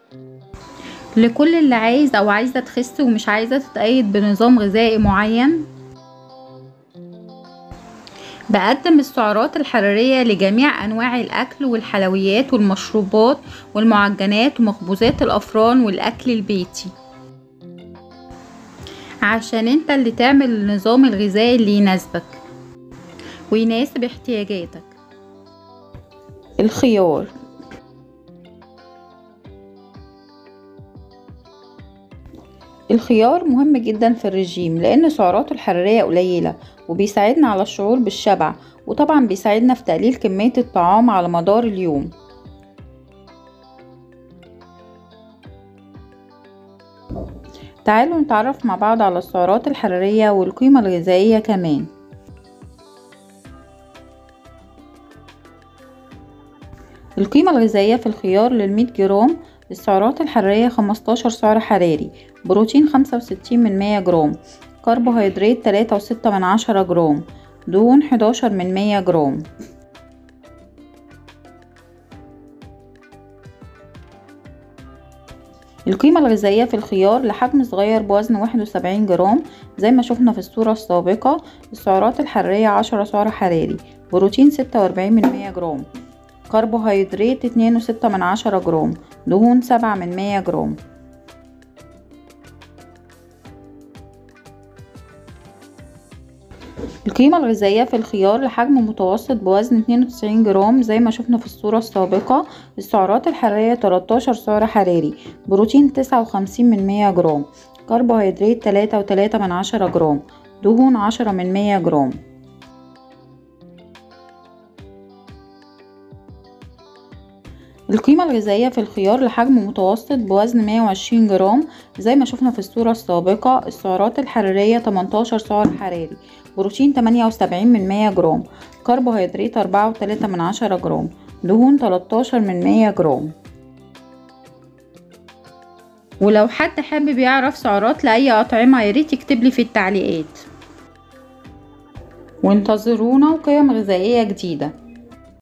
لكل اللي عايز او عايزة تخس ومش عايزة تتقيد بنظام غذائي معين بقدم السعرات الحرارية لجميع أنواع الأكل والحلويات والمشروبات والمعجنات ومخبوزات الأفران والأكل البيتي عشان انت اللي تعمل النظام الغذائي اللي يناسبك ويناسب احتياجاتك الخيار الخيار مهم جدا في الرجيم لان سعراته الحرارية قليلة وبيساعدنا على الشعور بالشبع وطبعا بيساعدنا في تقليل كمية الطعام على مدار اليوم تعالوا نتعرف مع بعض على السعرات الحرارية والقيمة الغذائية كمان القيمة الغذائية في الخيار للمية جرام السعرات الحرارية خمستاشر سعر حراري بروتين خمسة وستين من مية جرام كربوهيدرات تلاتة وستة من عشرة جرام دهون حداشر من مية جرام القيمة الغذائية في الخيار لحجم صغير بوزن واحد وسبعين جرام زي ما شفنا في الصورة السابقة السعرات الحرارية عشرة سعر حراري بروتين ستة وأربعين من مية جرام كربوهيدرات اتنين وستة من عشرة جرام دهون سبعة من مية جرام القيمة الغذائية في الخيار لحجم متوسط بوزن 92 جرام زي ما شفنا في الصورة السابقة السعرات الحرارية 13 سعر حراري بروتين 59 من 100 جرام كربوهيدرات 3 و3 من 10 جرام دهون 10 من 100 جرام القيمة الغذائية في الخيار لحجم متوسط بوزن 120 جرام زي ما شفنا في الصورة السابقة السعرات الحرارية 18 سعر حراري بروتين 78 من 100 جرام كربوهيدرات 4 و3 من 10 جرام دهون 13 من 100 جرام ولو حد حابب يعرف سعرات لأي أطعمة ياريت يكتبلي في التعليقات وانتظرونا وقيم غذائية جديدة